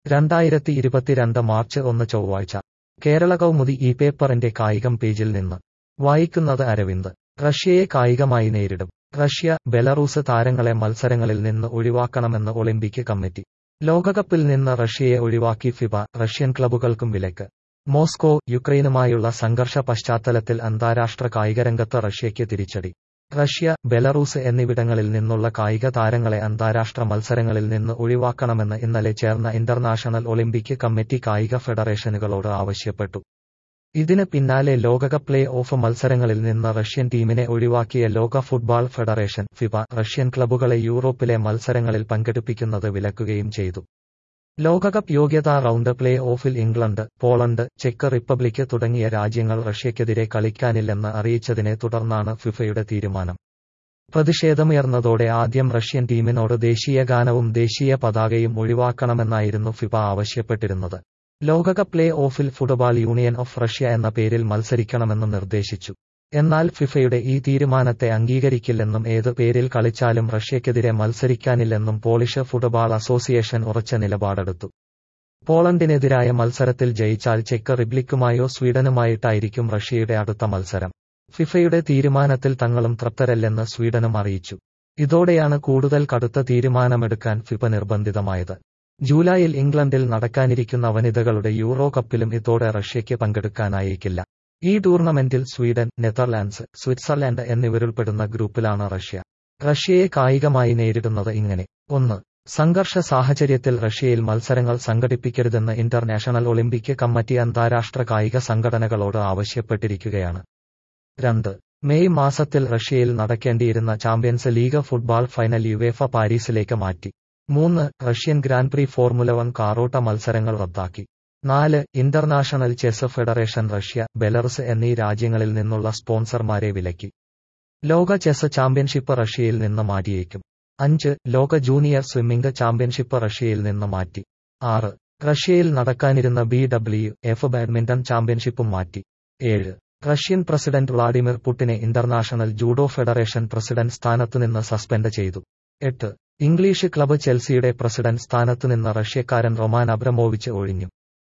രണ്ടായിരത്തി ഇരുപത്തിരണ്ട് മാർച്ച് ഒന്ന് ചൊവ്വാഴ്ച കേരള കൗമുദി ഈ പേപ്പറിന്റെ കായികം പേജിൽ നിന്ന് വായിക്കുന്നത് അരവിന്ദ് റഷ്യയെ കായികമായി നേരിടും റഷ്യ ബെലറൂസ് താരങ്ങളെ മത്സരങ്ങളിൽ നിന്ന് ഒഴിവാക്കണമെന്ന് ഒളിമ്പിക് കമ്മിറ്റി ലോകകപ്പിൽ നിന്ന് റഷ്യയെ ഒഴിവാക്കി ഫിബ റഷ്യൻ ക്ലബ്ബുകൾക്കും വിലക്ക് മോസ്കോ യുക്രൈനുമായുള്ള സംഘർഷ പശ്ചാത്തലത്തിൽ അന്താരാഷ്ട്ര കായികരംഗത്ത് റഷ്യയ്ക്ക് തിരിച്ചടി റഷ്യ ബെലറൂസ് എന്നിവിടങ്ങളിൽ നിന്നുള്ള കായിക താരങ്ങളെ അന്താരാഷ്ട്ര മത്സരങ്ങളിൽ നിന്ന് ഒഴിവാക്കണമെന്ന് ഇന്നലെ ചേർന്ന ഇന്റർനാഷണൽ ഒളിമ്പിക് കമ്മിറ്റി കായിക ഫെഡറേഷനുകളോട് ആവശ്യപ്പെട്ടു ഇതിന് പിന്നാലെ ലോകകപ്പ് പ്ലേ ഓഫ് മത്സരങ്ങളിൽ നിന്ന് റഷ്യൻ ടീമിനെ ഒഴിവാക്കിയ ലോക ഫുട്ബോൾ ഫെഡറേഷൻ ഫിഫ റഷ്യൻ ക്ലബ്ബുകളെ യൂറോപ്പിലെ മത്സരങ്ങളിൽ പങ്കെടുപ്പിക്കുന്നത് വിലക്കുകയും ചെയ്തു ലോകകപ്പ് യോഗ്യതാ റൗണ്ട് പ്ലേ ഓഫിൽ ഇംഗ്ലണ്ട് പോളണ്ട് ചെക്ക് റിപ്പബ്ലിക് തുടങ്ങിയ രാജ്യങ്ങൾ റഷ്യയ്ക്കെതിരെ കളിക്കാനില്ലെന്ന് അറിയിച്ചതിനെ തുടർന്നാണ് ഫിഫയുടെ തീരുമാനം പ്രതിഷേധമുയർന്നതോടെ ആദ്യം റഷ്യൻ ടീമിനോട് ദേശീയ ഗാനവും ദേശീയ പതാകയും ഒഴിവാക്കണമെന്നായിരുന്നു ഫിഫ ആവശ്യപ്പെട്ടിരുന്നത് ലോകകപ്പ് പ്ലേ ഓഫിൽ ഫുട്ബോൾ യൂണിയൻ ഓഫ് റഷ്യ എന്ന പേരിൽ മത്സരിക്കണമെന്ന് നിർദ്ദേശിച്ചു എന്നാൽ ഫിഫയുടെ ഈ തീരുമാനത്തെ അംഗീകരിക്കില്ലെന്നും ഏത് പേരിൽ കളിച്ചാലും റഷ്യയ്ക്കെതിരെ മത്സരിക്കാനില്ലെന്നും പോളിഷ് ഫുട്ബോൾ അസോസിയേഷൻ ഉറച്ച നിലപാടെടുത്തു പോളണ്ടിനെതിരായ മത്സരത്തിൽ ജയിച്ചാൽ ചെക്ക് റിബ്ലിക്കുമായോ സ്വീഡനുമായിട്ടായിരിക്കും റഷ്യയുടെ അടുത്ത മത്സരം ഫിഫയുടെ തീരുമാനത്തിൽ തങ്ങളും തൃപ്തരല്ലെന്ന് സ്വീഡനും അറിയിച്ചു ഇതോടെയാണ് കൂടുതൽ കടുത്ത തീരുമാനമെടുക്കാൻ ഫിഫ നിർബന്ധിതമായത് ജൂലൈയിൽ ഇംഗ്ലണ്ടിൽ നടക്കാനിരിക്കുന്ന വനിതകളുടെ യൂറോ കപ്പിലും ഇതോടെ റഷ്യയ്ക്ക് പങ്കെടുക്കാനായേക്കില്ല ഈ ടൂർണമെന്റിൽ സ്വീഡൻ നെതർലാൻഡ്സ് സ്വിറ്റ്സർലാൻഡ് എന്നിവരുൾപ്പെടുന്ന ഗ്രൂപ്പിലാണ് റഷ്യ റഷ്യയെ കായികമായി നേരിടുന്നത് ഇങ്ങനെ ഒന്ന് സംഘർഷ സാഹചര്യത്തിൽ റഷ്യയിൽ മത്സരങ്ങൾ സംഘടിപ്പിക്കരുതെന്ന് ഇന്റർനാഷണൽ ഒളിമ്പിക് കമ്മിറ്റി അന്താരാഷ്ട്ര കായിക സംഘടനകളോട് ആവശ്യപ്പെട്ടിരിക്കുകയാണ് രണ്ട് മെയ് മാസത്തിൽ റഷ്യയിൽ നടക്കേണ്ടിയിരുന്ന Champions League football final UEFA പാരീസിലേക്ക് മാറ്റി മൂന്ന് Russian grand prix formula one കാറോട്ട മത്സരങ്ങൾ റദ്ദാക്കി നാല് international chess federation Russia Belarus എന്നീ രാജ്യങ്ങളിൽ നിന്നുള്ള സ്പോൺസർമാരെ വിലക്കി ലോക ചെസ് ചാമ്പ്യൻഷിപ്പ് റഷ്യയിൽ നിന്ന് മാറ്റിയേക്കും അഞ്ച് ലോക ജൂനിയർ സ്വിമ്മിംഗ് ചാമ്പ്യൻഷിപ്പ് റഷ്യയിൽ നിന്ന് മാറ്റി ആറ് റഷ്യയിൽ നടക്കാനിരുന്ന ബി ഡബ്ല്യു എഫ് ബാഡ്മിന്റൺ ചാമ്പ്യൻഷിപ്പും മാറ്റി ഏഴ് റഷ്യൻ പ്രസിഡന്റ് വ്ളാഡിമിർ പുടിനെ ഇന്റർനാഷണൽ ജൂഡോ ഫെഡറേഷൻ പ്രസിഡന്റ് സ്ഥാനത്തുനിന്ന് സസ്പെൻഡ് ചെയ്തു എട്ട് ഇംഗ്ലീഷ് ക്ലബ്ബ് ചെൽസിയുടെ പ്രസിഡന്റ് സ്ഥാനത്തുനിന്ന് റഷ്യക്കാരൻ റൊമാൻ അബ്രമോവിച്ച് ഒഴിഞ്ഞു